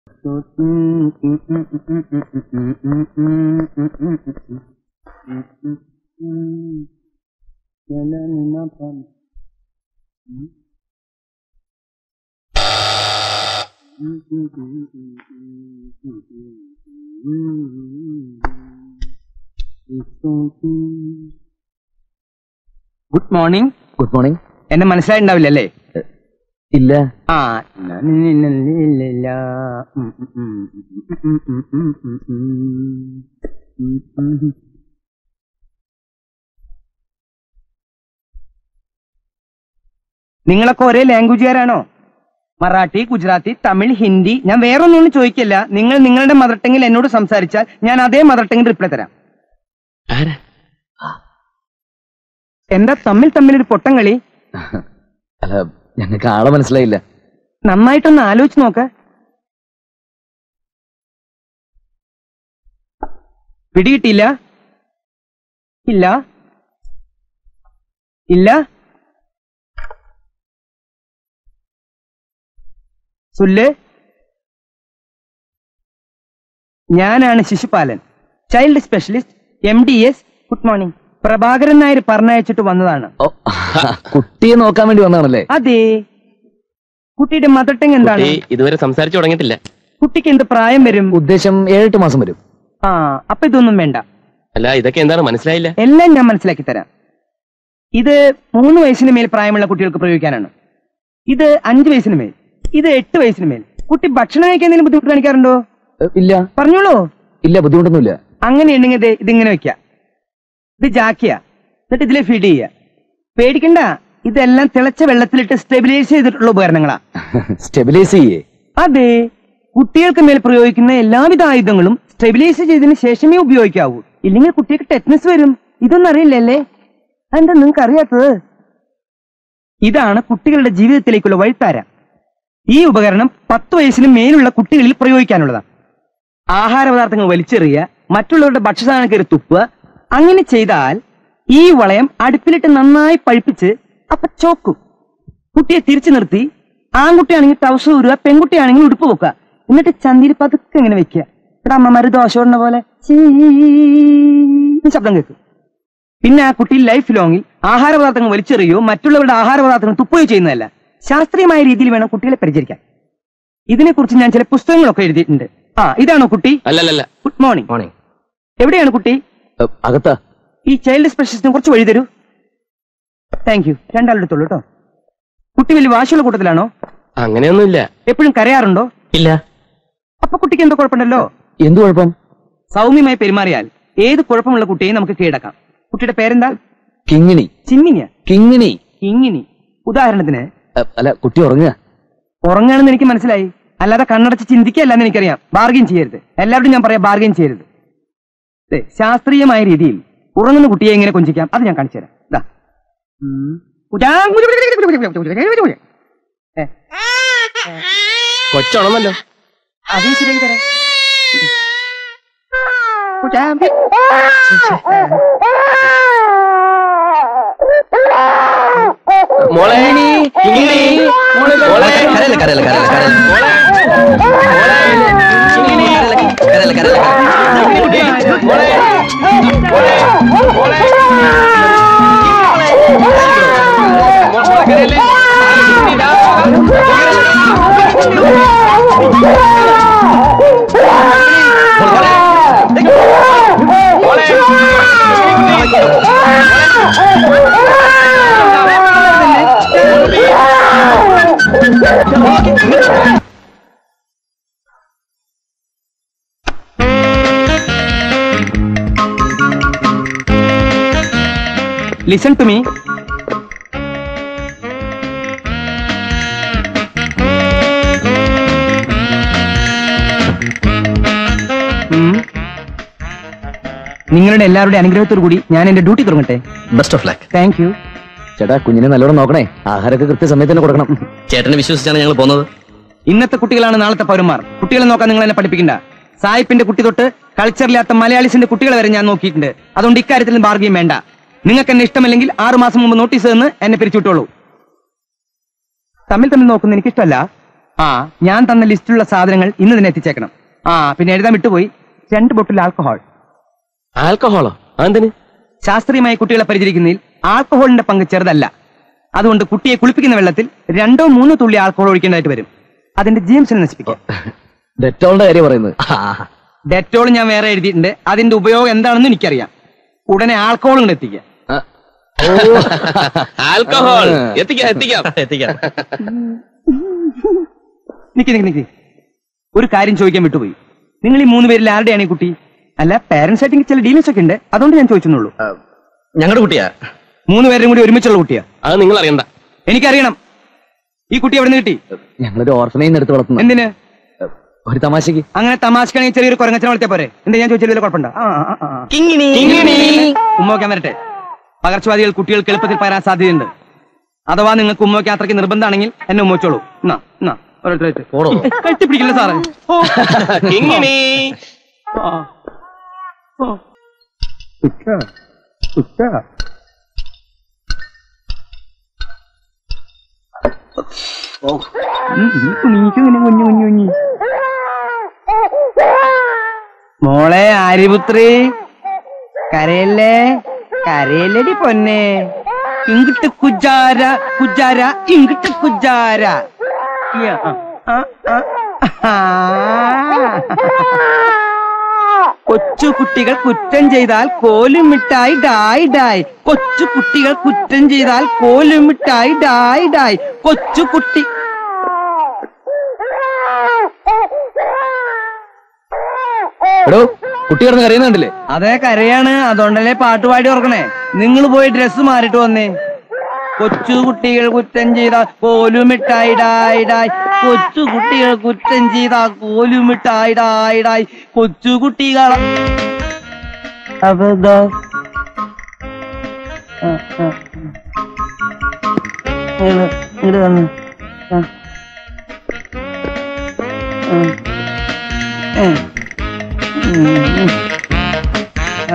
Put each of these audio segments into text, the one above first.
Good morning good morning എന്നെ മനസ്സിലായിട്ടുണ്ടാവില്ലല്ലേ ഇല്ല ആ ഇല്ല. ഉം, ഉം, ഉം, ഉം, ഉം, ഉം, ഉം, ഉം, ഉം, ഉം. നിങ്ങളൊക്കെ ഒരേ ലാംഗ്വേജുകാരാണോ മറാഠി ഗുജറാത്തി തമിഴ് ഹിന്ദി ഞാൻ വേറൊന്നും ചോദിക്കില്ല നിങ്ങൾ നിങ്ങളുടെ മദർ ടങ്ങിൽ എന്നോട് സംസാരിച്ചാൽ ഞാൻ അതേ മദർ ടങ്ങിൽ റിപ്ലൈ തരാം എന്താ തമ്മിൽ തമ്മിൽ ഒരു പൊട്ടം കളി അല്ല ഞങ്ങൾക്ക് ആളെ മനസ്സിലായില്ല നന്നായിട്ടൊന്ന് ആലോചിച്ച് നോക്ക് പിടികിട്ടിയില്ല ഇല്ല ഇല്ല സുല്ല് ഞാനാണ് Shishupalan child specialist M D S good morning Prabhakaran Nair പറഞ്ഞയച്ചിട്ട് വന്നതാണ് ഓ കുട്ടിയെ നോക്കാൻ വേണ്ടി വന്നതാണല്ലേ അതെ കുട്ടിയുടെ മദർ ടങ് എന്താണ് കുട്ടി ഇതുവരെ സംസാരിച്ചു തുടങ്ങിയിട്ടില്ല കുട്ടിക്ക് എന്ത് പ്രായം വരും ഉദ്ദേശം ഏഴെട്ട് മാസം വരും ആ അപ്പൊ ഇതൊന്നും വേണ്ട അല്ല ഇതൊക്കെ എന്താണ് മനസ്സിലായില്ല എല്ലാം ഞാൻ മനസ്സിലാക്കി തരാം ഇത് മൂന്ന് വയസ്സിന് മേൽ പ്രായമുള്ള കുട്ടികൾക്ക് പ്രയോഗിക്കാനാണ് ഇത് അഞ്ച് വയസ്സിന് മേൽ ഇത് എട്ട് വയസ്സിന് മേൽ കുട്ടി ഭക്ഷണം കഴിക്കുന്നതിന് ബുദ്ധിമുട്ട് കാണിക്കാറുണ്ടോ ഏ, ഇല്ല പറഞ്ഞോളൂ ഇല്ല ബുദ്ധിമുട്ടൊന്നുമില്ല അങ്ങനെയുണ്ടെങ്കിൽ ഇത് ഇതിങ്ങനെ വെക്ക ഇത് ജാക്കിയ എന്നിട്ട് ഇതിലെ ഫീഡ് ചെയ്യുക പേടിക്കണ്ട ഇതെല്ലാം തിളച്ച വെള്ളത്തിലിട്ട് സ്റ്റെബിലൈസ് ചെയ്തിട്ടുള്ള ഉപകരണങ്ങളാ സ്റ്റെബിലൈസ് ചെയ്യേ അതെ കുട്ടികൾക്ക് മേൽ പ്രയോഗിക്കുന്ന എല്ലാവിധ ആയുധങ്ങളും സ്റ്റെബിലൈസ് ചെയ്തതിന് ശേഷമേ ഉപയോഗിക്കാവൂ ഇല്ലെങ്കിൽ കുട്ടിക്ക് ടെറ്റ്നസ് വരും ഇതൊന്നും അറിയില്ലല്ലേ എന്താ നിങ്ങൾക്ക് അറിയാത്തത് ഇതാണ് കുട്ടികളുടെ ജീവിതത്തിലേക്കുള്ള വഴിത്താര ഈ ഉപകരണം പത്ത് വയസ്സിന് മേലുള്ള കുട്ടികളിൽ പ്രയോഗിക്കാനുള്ളതാണ് ആഹാര പദാർത്ഥങ്ങൾ വലിച്ചെറിയുക മറ്റുള്ളവരുടെ ഭക്ഷ്യസാധനം കയറി തുപ്പുക അങ്ങനെ ചെയ്താൽ ഈ വളയം അടുപ്പിലിട്ട് നന്നായി പഴുപ്പിച്ച് അപ്പൊ ചോക്കും കുട്ടിയെ തിരിച്ചു നിർത്തി ആൺകുട്ടിയാണെങ്കിൽ ടൗസ് ഊരുക പെൺകുട്ടിയാണെങ്കിൽ ഉടുപ്പ് വെക്കുക എന്നിട്ട് ചന്തിയിൽ പതുക്കെ ഇങ്ങനെ വെക്കുക ഇവിടെ അമ്മമാര് ദോശ ഇടുന്ന പോലെ ചീ എന്ന് ശബ്ദം കേൾക്കും പിന്നെ ആ കുട്ടി ലൈഫ് ലോങ്ങിൽ ആഹാര പദാർത്ഥങ്ങൾ വലിച്ചെറിയോ മറ്റുള്ളവരുടെ ആഹാര പദാർത്ഥങ്ങൾ തുപ്പുകയോ ചെയ്യുന്നതല്ല ശാസ്ത്രീയമായ രീതിയിൽ വേണം കുട്ടികളെ പരിചരിക്കാൻ ഇതിനെക്കുറിച്ച് ഞാൻ ചില പുസ്തകങ്ങളൊക്കെ എഴുതിയിട്ടുണ്ട് ആ ഇതാണോ കുട്ടി അല്ലല്ലല്ല ഗുഡ് മോർണിംഗ് മോർണിംഗ് എവിടെയാണ് കുട്ടി ഏ, അകത്താ ഈ ചൈൽഡ് സ്പെഷ്യലിസ്റ്റിനെ കുറച്ച് വഴി തരൂ താങ്ക് യു രണ്ടാളെടുത്തോളൂ കേട്ടോ കുട്ടി വലിയ വാശിയുള്ള കൂട്ടത്തിലാണോ അങ്ങനെയൊന്നുമില്ല എപ്പോഴും കരയാറുണ്ടോ ഇല്ല അപ്പൊ കുട്ടിക്ക് എന്തോ കുഴപ്പമുണ്ടല്ലോ എന്തു കുഴപ്പം സൗമ്യമായി പെരുമാറിയാൽ ഏത് കുഴപ്പമുള്ള കുട്ടിയെയും നമുക്ക് കീഴടക്കാം കുട്ടിയുടെ പേരെന്താ കിങ്ങിണി ചിമ്മിനിയ കിങ്ങിണി ഇങ്ങിനി ഉദാഹരണത്തിന് ഏ, അല്ല കുട്ടി ഉറങ്ങുക ഉറങ്ങാണെന്ന് എനിക്ക് മനസ്സിലായി അല്ലാതെ കണ്ണടച്ച് ചിന്തിക്കല്ലെന്ന് എനിക്കറിയാം ബാർഗെയിൻ ചെയ്യരുത് എല്ലാവരോടും ഞാൻ പറയാം ബാർഗെയിൻ ചെയ്യരുത് ദേ, ശാസ്ത്രീയമായ രീതിയിൽ ഉറങ്ങുന്ന കുട്ടിയെ എങ്ങനെ കൊഞ്ചിക്കാം അത് ഞാൻ കാണിച്ചു തരാം ദാ. ഉം. ഉജാ. ഏ, കൊച്ചുണന്നല്ലോ അതും ശരിയാക്കി തരാം ഉജാ. മോളെ കിങ്ങിണി. മോളെ കരയല്ല കരയല്ല കരയല്ല കരയല്ല കരയല്ല കരയല്ല ലിസൺ ടു മീ നിങ്ങളുടെ എല്ലാവരുടെ അനുഗ്രഹത്തോടു കൂടി ഞാൻ എന്റെ ഡ്യൂട്ടി തുടങ്ങട്ടെ best of luck thank you ചേട്ടാ കുഞ്ഞിനെ നല്ലോണം നോക്കണേ ആഹാരമൊക്കെ കൃത്യസമയത്ത് തന്നെ കൊടുക്കണം ചേട്ടനെ വിശ്വസിച്ചാണ് ഞങ്ങൾ പോകുന്നത് ഇന്നത്തെ കുട്ടികളാണ് നാളത്തെ പൗരന്മാർ കുട്ടികളെ നോക്കാൻ നിങ്ങൾ എന്നെ പഠിപ്പിക്കണ്ട സായിപ്പിന്റെ കുട്ടി തൊട്ട് കൾച്ചറില്ലാത്ത മലയാളീസിന്റെ കുട്ടികളെ വരെ ഞാൻ നോക്കിയിട്ടുണ്ട് അതുകൊണ്ട് ഇക്കാര്യത്തിൽ ബാർഗിയും വേണ്ട നിങ്ങൾക്ക് എന്നെ ഇഷ്ടമല്ലെങ്കിൽ ആറു മാസം മുമ്പ് നോട്ടീസ് തന്ന് എന്നെ പിരിച്ചുവിട്ടോളൂ തമ്മിൽ തമ്മിൽ നോക്കുന്ന എനിക്കിഷ്ടമല്ല ആ ഞാൻ തന്ന ലിസ്റ്റിലുള്ള സാധനങ്ങൾ ഇന്ന് തന്നെ എത്തിച്ചേക്കണം ആ പിന്നെ എഴുതാൻ വിട്ടുപോയി രണ്ട് ബോട്ടിൽ ആൽക്കഹോൾ ആൽക്കഹോളോ അതെന്തിന് ശാസ്ത്രീയമായി കുട്ടികളെ പരിചരിക്കുന്നതിൽ ആൽക്കഹോളിന്റെ പങ്ക് ചെറുതല്ല അതുകൊണ്ട് കുട്ടിയെ കുളിപ്പിക്കുന്ന വെള്ളത്തിൽ രണ്ടോ മൂന്നോ തുള്ളി ആൽക്കഹോൾ ഒഴിക്കേണ്ടതായിട്ട് വരും അതിന്റെ ജീംസിനെ നശിപ്പിക്കാം ഡെറ്റോളിന്റെ കാര്യം പറയുന്നത് ഡെറ്റോൾ ഞാൻ വേറെ എഴുതിയിട്ടുണ്ട് അതിന്റെ ഉപയോഗം എന്താണെന്ന് എനിക്കറിയാം ഉടനെ ആൽക്കഹോൾ ഇങ്ങോട്ട് എത്തിക്കാം ആ, ആൽക്കഹോൾ എത്തിക്കാം എത്തിക്കാം എത്തിക്കാം നിക്ക് നിക്ക് നിക്ക് ഒരു കാര്യം ചോദിക്കാൻ വിട്ടുപോയി നിങ്ങൾ ഈ മൂന്ന് പേരിൽ ആരുടെയാണ് ഈ കുട്ടി അല്ല പാരന്റ്സ് ആയിട്ട് ചില ഡീലിങ്സ് ഒക്കെ ഉണ്ട് അതുകൊണ്ട് ഞാൻ ചോദിച്ചെന്നുള്ളൂ ഞങ്ങളുടെ കുട്ടിയാ മൂന്ന് പേരും കൂടി ഒരുമിച്ചുള്ള കുട്ടിയാ അത് നിങ്ങൾ അറിയണ്ട എനിക്കറിയണം ഈ കുട്ടി എവിടെ നിന്ന് കിട്ടി ഞങ്ങളൊരു ഓർഫനേജ് എടുത്ത് വളർത്തുന്ന എന്തിന് ഒരു തമാശക്ക് അങ്ങനെ തമാശക്കാണെങ്കിൽ ചെറിയൊരു കുരങ്ങച്ചനെ വളർത്തിയാ പോരെ എന്താ ഞാൻ ചോദിച്ചാൽ വലിയ കുഴപ്പമുണ്ടോ ആ, ആ, ആ, ആ. കിങ്ങിണി ഉമ്മോക്കാൻ വരട്ടെ പകർച്ചവാദികൾ കുട്ടികൾക്ക് എളുപ്പത്തിൽ പകരാൻ സാധ്യതയുണ്ട് അഥവാ നിങ്ങൾക്ക് ഉമ്മോക്ക് അത്രയ്ക്ക് നിർബന്ധമാണെങ്കിൽ എന്നെ ഉമ്മോച്ചോളൂ എന്നാ എന്നാ ഓരോരുത്തരായിട്ട് പോടോ. കെട്ടിപ്പിടിക്കില്ല സാറേ ഓ. കിങ്ങിണി ആ. ഓ. ഉച്ച. ഉച്ച. ഉം, ഉം, കുഞ്ഞിക്ക് ഇങ്ങനെ കുഞ്ഞു കുഞ്ഞു കുഞ്ഞി മോളെ ആര്യപുത്രി കരയല്ലേ കരയല്ലടി പൊന്നെ ഇങ്ങിട്ട് കുജാര കുജാര ഇങ്ങിട്ട് കുജാര യ്യ, ആ, ആ, ആ, ആ. കൊച്ചു കുട്ടികൾ കുറ്റം ചെയ്താൽ കോലും മിഠായി ഡായ് ഡായ് കൊച്ചു കുട്ടികൾ കുറ്റം ചെയ്താൽ കോലും മിഠായി ഡായ് ഡായ് കൊച്ചു കുട്ടി എടോ കുട്ടി കിടന്ന് കരയുന്നുണ്ടല്ലേ അതെ കരയാണ് അതുകൊണ്ടല്ലേ പാട്ട് പാടി ഓർക്കണേ നിങ്ങൾ പോയി ഡ്രസ്സ് മാറിയിട്ട് വന്നേ കൊച്ചു കുട്ടികൾ കുറ്റം ചെയ്ത കോലുമിട്ടായി ഡായ് ഡായ് കൊച്ചു കുട്ടികൾ കുറ്റം ചെയ്ത കോലുമിട്ടായി ഡായ് ഡായ് കൊച്ചു കുട്ടികൾ അബദ്ധ ഇങ്ങോട്ട് വന്ന് ആ. ആ. ഏ. ഉം. ആ.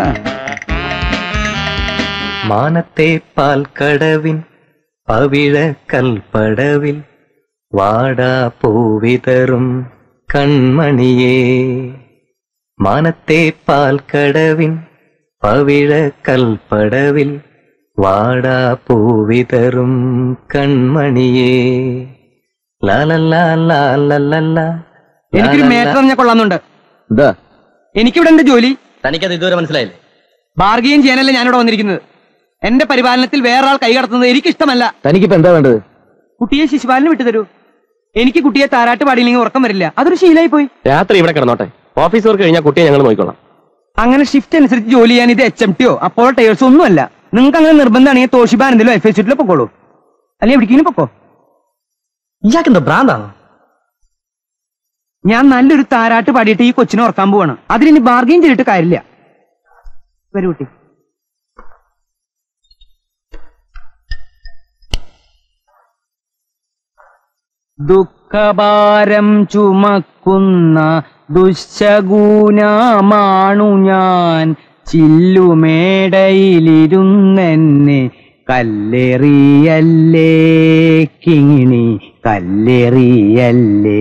മാനത്തെ പാൽക്കടവിൻ പവിഴ കൽപ്പടവിൽ വാടാ പൂവിതറും കൺമണിയേ മാനത്തെ പാൽക്കടവിൻ പവിഴ കൽപ്പടവിൽ വാടാ പൂവിതറും കൺമണിയേ ലാലല്ലാ ലാലല്ലല്ലാ എനിക്കൊരു മേറ്റർ അറിഞ്ഞാൽ കൊള്ളാന്നുണ്ട് എന്താ എനിക്കിവിടെ എന്റെ ജോലി തനിക്കത് ഇതുവരെ മനസ്സിലായില്ലേ ബാർഗെയിൻ ചെയ്യാനല്ല ഞാനിവിടെ വന്നിരിക്കുന്നത് എന്റെ പരിപാലനത്തിൽ വേറൊരാൾ കൈ കടത്തുന്നത് എനിക്കിഷ്ടമല്ല തനിക്കിപ്പോ എന്താ വേണ്ടത് കുട്ടിയെ ശിശുപാലന് വിട്ടുതരൂ എനിക്ക് കുട്ടിയെ താരാട്ട് പാടിയില്ലെങ്കിൽ ഉറക്കം വരില്ല അതൊരു ശീലമായി പോയി രാത്രി ഇവിടെ കിടന്നോട്ടെ ഓഫീസ് വർക്ക് കഴിഞ്ഞാൽ കുട്ടിയെ ഞങ്ങൾ നോക്കിക്കോളാം അങ്ങനെ ഷിഫ്റ്റ് അനുസരിച്ച് ജോലി ചെയ്യാൻ ഇത് എച്ച് എം ടിയോ അപ്പോഴോ ടയേഴ്സോ ഒന്നുമല്ല നിങ്ങൾക്ക് അങ്ങനെ നിർബന്ധമാണെങ്കിൽ തോഷിബാൻ എന്തെങ്കിലും എഫ് എസ് സീറ്റിലോ പൊക്കോളൂ അല്ലെ എവിടേക്കെങ്കിലും പൊക്കോ ഇയാൾക്ക് എന്താ ഭ്രാന്താണോ ഞാൻ നല്ലൊരു താരാട്ട് പാടിയിട്ട് ഈ കൊച്ചിനെ ഉറക്കാൻ പോവാണ് അതിനി ബാർഗെയിൻ ചെയ്തിട്ട് കാര്യമില്ല വരൂ കുട്ടി ദുഃഖഭാരം ചുമക്കുന്ന ദുശ്ശകൂനമാണു ഞാൻ ചില്ലുമേടയിലിരുന്നെന്നെ കല്ലെറിയല്ലേ കിങ്ങിണി കല്ലെറിയല്ലേ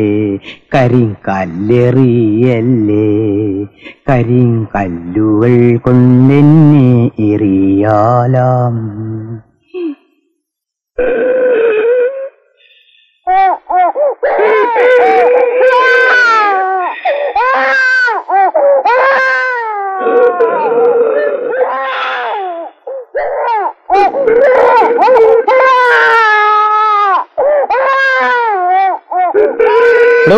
കരിങ്കല്ലെറിയല്ലേ കരിങ്കല്ലുകൾ കൊണ്ടെന്നെ എറിയാലാം എടോ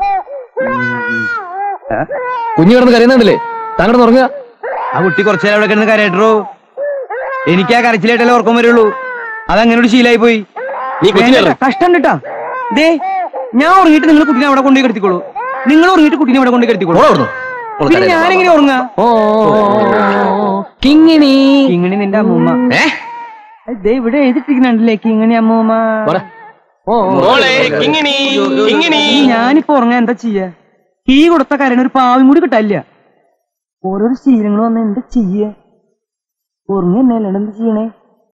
കുഞ്ഞു കിടന്ന് കരയുന്നുണ്ടല്ലേ താൻ കിടന്ന് ഉറങ്ങുക ആ കുട്ടി കുറച്ചു നേരം അവിടെ കിടന്ന് കരയട്ടോ എനിക്ക് ആ കരച്ചിലായിട്ടല്ലേ ഉറക്കം വരുള്ളൂ അതങ്ങനെ ഒരു ശീലായി പോയി നീ കൊച്ചിനെ വേണ്ട, കഷ്ടം കേട്ടാ ദേ ഞാൻ ഉറങ്ങിയിട്ട് നിങ്ങൾ കുട്ടീനെ അവിടെ കൊണ്ടുപോയി കിടത്തിക്കോളൂ നിങ്ങൾ ഉറങ്ങിയിട്ട് കുട്ടീനെ അവിടെ കൊണ്ടുപോയി കിടത്തിക്കോളൂ പിന്നെ ഞാനെങ്ങനെ ഉറങ്ങാ ഓ കിങ്ങിണി കിങ്ങിണി നിന്റെ അമ്മൂമ്മ ഏ ദേ ഇവിടെ എഴുതിട്ടിരിക്കുന്നുണ്ടല്ലേ കിങ്ങിണി അമ്മൂമ്മ പറ ഓ മോളെ കിങ്ങിണി കിങ്ങിണി ഈ ഞാനിപ്പോ ഉറങ്ങാൻ എന്താ ചെയ്യാ കീ കൊടുത്ത കരണ് ഒരു പാവം കൂടി കിട്ടാനില്ല ഓരോരോ ശീലങ്ങൾ വന്ന എന്താ ചെയ്യ ഉറങ്ങി തന്നെ അല്ലാണ്ട് എന്താ ചെയ്യണേ